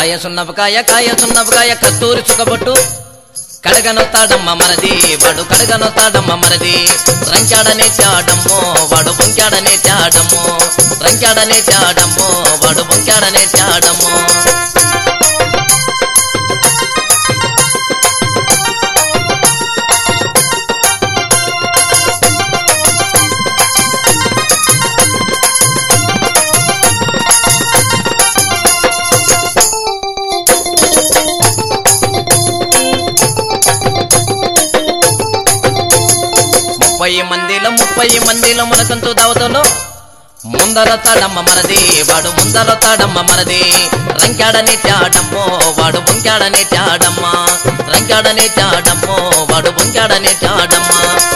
కాయ సున్నపకాయ కాయ సున్నపకాయ కస్తూరి చుక్కబొట్టు కడగనొస్తాడమ్మ మనది వాడు కడగనొస్తాడమ్మ మనది రంచాడనే చాడమ్మో వాడు బొంకాడనే చాడమ్మో రంచాడనే చాడమ్మో వాడు బొంకాడనే చాడమ్మో ముప్పై మందిలో ముప్పై మందిలో మనకంతు దావతలో ముందర తాడమ్మ మనది వాడు ముందర తాడమ్మ మనది రంకాడనే చాడమ్మో వాడు బొంకాడనే చాడమ్మ రంకాడనే చాడమ్మో వాడు బొంకాడనే చాడమ్మ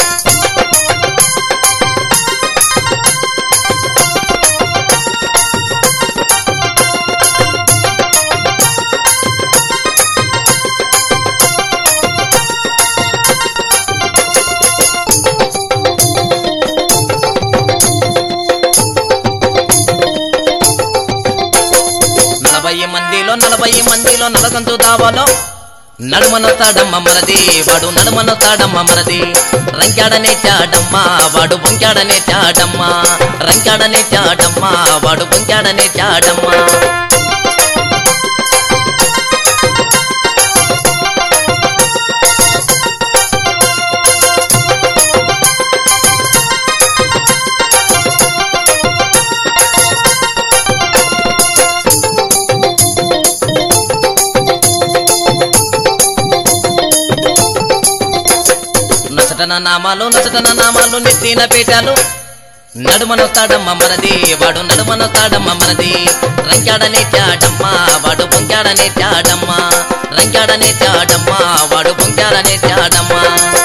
నలభై మందిలో నలభై మందిలో నలగంతు దావాలో నడుమనొస్తాడమ్మ మనది వాడు నడుమనొస్తాడమ్మ మనది రంకాడనే చాడమ్మ వాడు బొంకాడనే చాడమ్మ రంకాడనే చాడమ్మ వాడు బొంకాడనే చాడమ్మ నచటన నామాలు నచటన నామాలు నెత్తిన పీఠాలు నడుమనొస్తాడమ్మ మనది వాడు నడుమనొస్తాడమ్మ మనది రంకాడనే చాడమ్మ వాడు బొంకాడనే చాడమ్మ రంకాడనే చాడమ్మ వాడు బొంకాడనే చాడమ్మ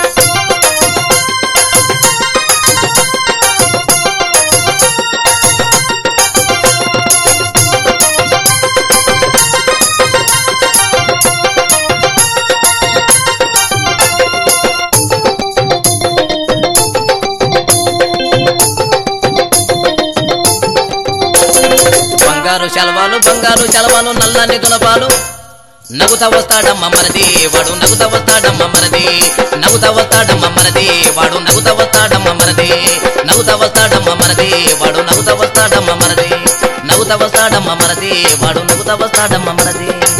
బంగారు చలవాలు బంగారు చలవాలు నల్లని దునపాలు నగుత వస్తాడమ్మ మనది వాడు నగుత వస్తాడమ్మ మనది నగుత వస్తాడమ్మ మనది వాడు నగుత వస్తాడమ్మ మనది నగుత వస్తాడమ్మ మనది వాడు నగుత వస్తాడమ్మ మనది నగుత వస్తాడమ్మ మనది వాడు నగుత వస్తాడమ్మ మనది